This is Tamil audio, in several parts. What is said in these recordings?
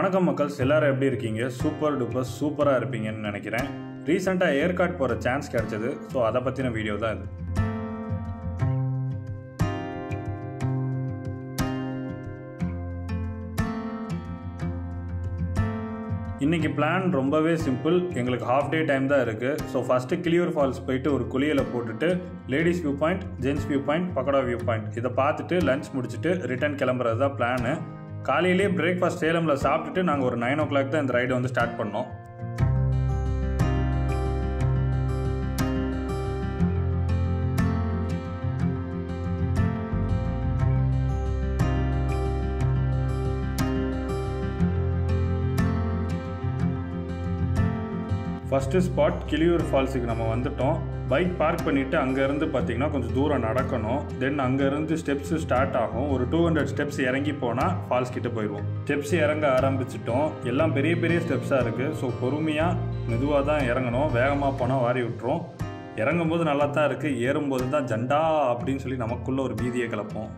வணக்கம் மக்கள்ஸ் எல்லாரும் எப்படி இருக்கீங்க சூப்பர் டூப்பர் சூப்பராக இருப்பீங்கன்னு நினைக்கிறேன் ரீசெண்டாக ஏற்காட் போகிற சான்ஸ் கிடைச்சது ஸோ அதை பற்றின வீடியோ தான் இது இன்றைக்கி பிளான் ரொம்பவே சிம்பிள் எங்களுக்கு ஹாஃப் டே டைம் தான் இருக்குது ஸோ ஃபஸ்ட்டு கிளியூர் ஃபால்ஸ் போயிட்டு ஒரு குளியலை போட்டுட்டு ladies view point gents view point pagoda view point இதை பார்த்துட்டு லஞ்ச் முடிச்சுட்டு ரிட்டர்ன் கிளம்புறது தான் பிளானு காலையிலேயே பிரேக்ஃபாஸ்ட் சேலமில் சாப்பிட்டுட்டு நாங்கள் ஒரு நைன் ஓ கிளாக் தான் இந்த ரைடை வந்து ஸ்டார்ட் பண்ணோம் ஃபஸ்ட்டு ஸ்பாட் கிளியூர் ஃபால்ஸுக்கு நம்ம வந்துட்டோம் பைக் பார்க் பண்ணிவிட்டு அங்கேருந்து பார்த்தீங்கன்னா கொஞ்சம் தூரம் நடக்கணும் தென் அங்கேருந்து ஸ்டெப்ஸு ஸ்டார்ட் ஆகும் ஒரு டூ ஹண்ட்ரட் ஸ்டெப்ஸ் இறங்கி போனால் ஃபால்ஸ் கிட்ட போயிடுவோம் ஸ்டெப்ஸ் இறங்க ஆரம்பிச்சிட்டோம் எல்லாம் பெரிய பெரிய ஸ்டெப்ஸாக இருக்குது ஸோ பொறுமையாக மெதுவாக தான் இறங்கணும் வேகமாக போனால் வாரி விட்டுரும் இறங்கும்போது நல்லா தான் இருக்குது ஏறும்போது தான் ஜண்டா அப்படின்னு சொல்லி நமக்குள்ளே ஒரு பீதியை கிளப்போம்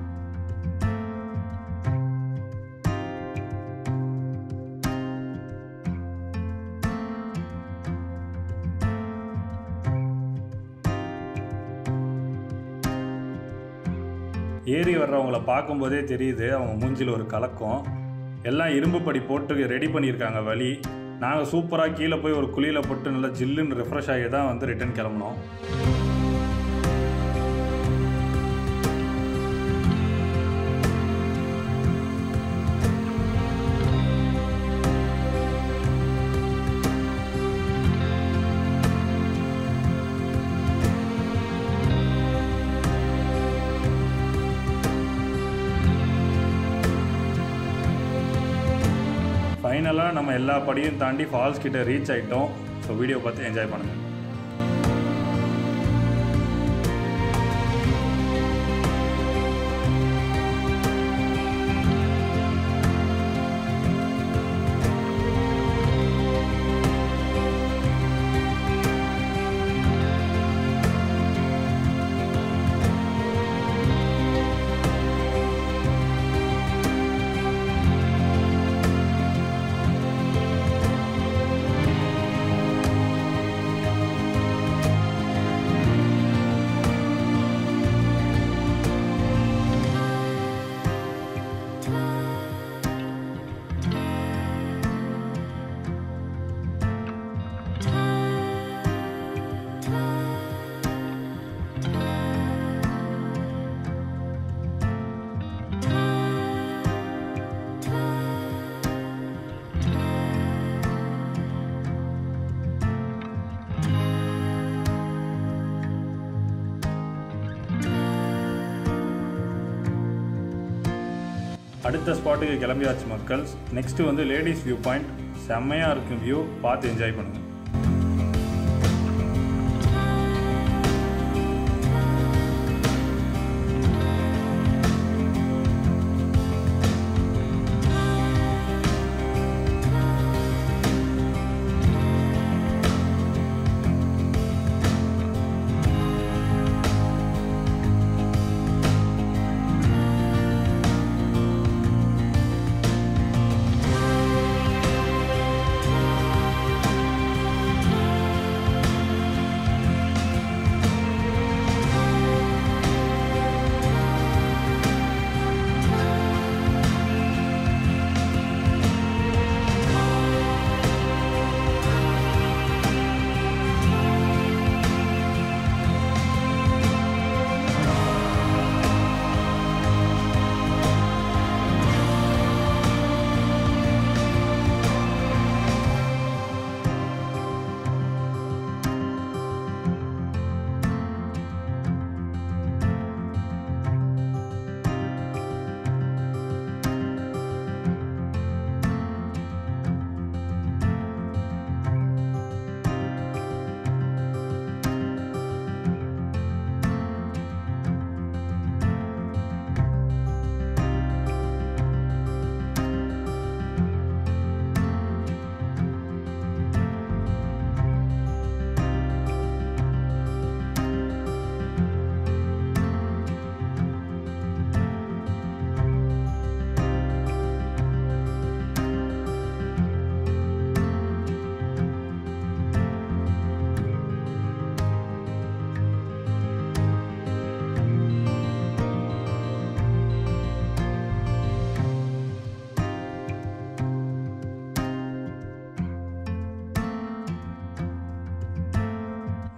ஏறி வர்றவங்கள பார்க்கும்போதே தெரியுது அவங்க மூஞ்சில் ஒரு கலக்கம் எல்லாம் இரும்பு படி போட்டு ரெடி பண்ணியிருக்காங்க வழி நாங்கள் சூப்பராக கீழே போய் ஒரு குழியில் போட்டு நல்லா ஜில்லுன்னு ரெஃப்ரெஷ் ஆகி தான் வந்து ரிட்டர்ன் கிளம்புனோம் ஃபைனலாக நம்ம எல்லா படியும் தாண்டி ஃபால்ஸ் கிட்ட ரீச் ஆகிட்டோம் ஸோ வீடியோ பார்த்து என்ஜாய் பண்ணுங்கள் அடுத்த ஸ்பாட்டுக்கு கிளம்பியாச்சு மக்கள்ஸ் நெக்ஸ்ட்டு வந்து லேடிஸ் வியூ பாயிண்ட் செம்மையாக இருக்கும் வியூ பார்த்து என்ஜாய் பண்ணுங்கள்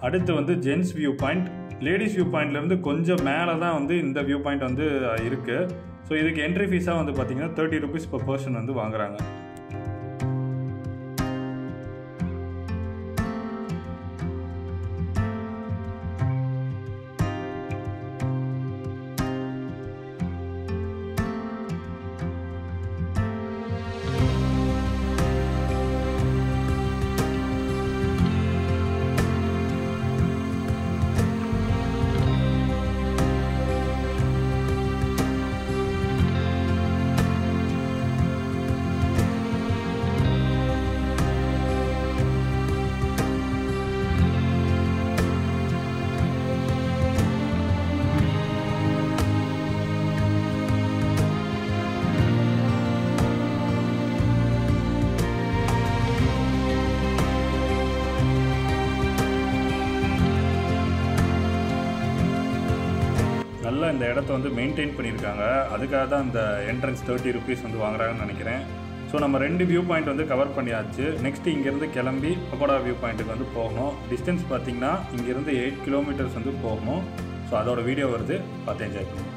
அடுத்து வந்து gents view point ladies view பாயிண்ட்லேருந்து கொஞ்சம் மேலே தான் வந்து இந்த வியூ பாயிண்ட் வந்து இருக்குது ஸோ இதுக்கு என்ட்ரி ஃபீஸாக வந்து பார்த்தீங்கன்னா தேர்ட்டி ருபீஸ் per பர்சன் வந்து வாங்குறாங்க நல்லா இந்த இடத்த வந்து மெயின்டைன் பண்ணியிருக்காங்க அதுக்காக தான் இந்த என்ட்ரன்ஸ் தேர்ட்டி ருபீஸ் வந்து வாங்குறாங்கன்னு நினைக்கிறேன் ஸோ நம்ம ரெண்டு வியூ பாயிண்ட் வந்து கவர் பண்ணியாச்சு நெக்ஸ்ட் இங்கேருந்து கிளம்பி பக்கோடா வியூ பாயிண்ட்டுக்கு வந்து போகணும் டிஸ்டன்ஸ் பார்த்தீங்கன்னா இங்கேருந்து எயிட் கிலோமீட்டர்ஸ் வந்து போகணும் ஸோ அதோட வீடியோ வருது பார்த்து என்ஜாய் பண்ணுங்க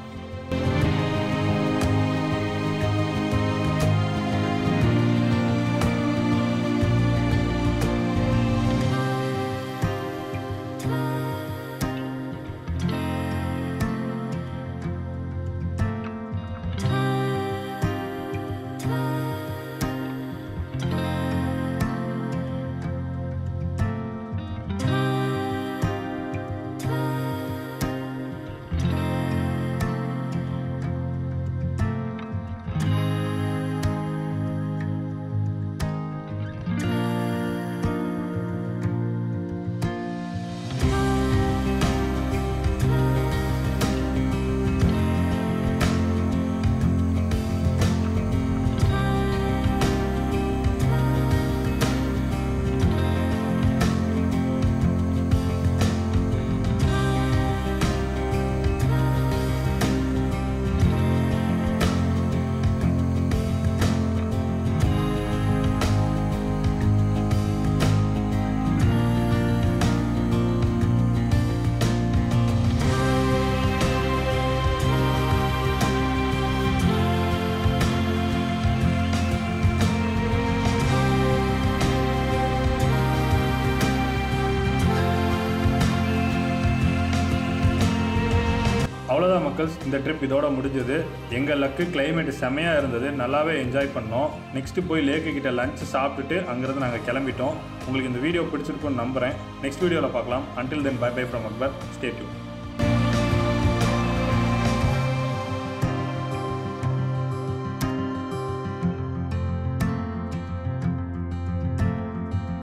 அவ்வளோதான் மக்கள்ஸ் இந்த ட்ரிப் இதோட முடிஞ்சது எங்கள் லக்கு கிளைமேட் செமையாக இருந்தது நல்லாவே என்ஜாய் பண்ணோம் நெக்ஸ்ட்டு போய் லேக்கு கிட்ட லஞ்ச் சாப்பிட்டுட்டு அங்கேருந்து நாங்கள் கிளம்பிட்டோம் உங்களுக்கு இந்த வீடியோ பிடிச்சிருக்குன்னு நம்புகிறேன் நெக்ஸ்ட் வீடியோவில் பார்க்கலாம் until then bye bye from Akbar stay tune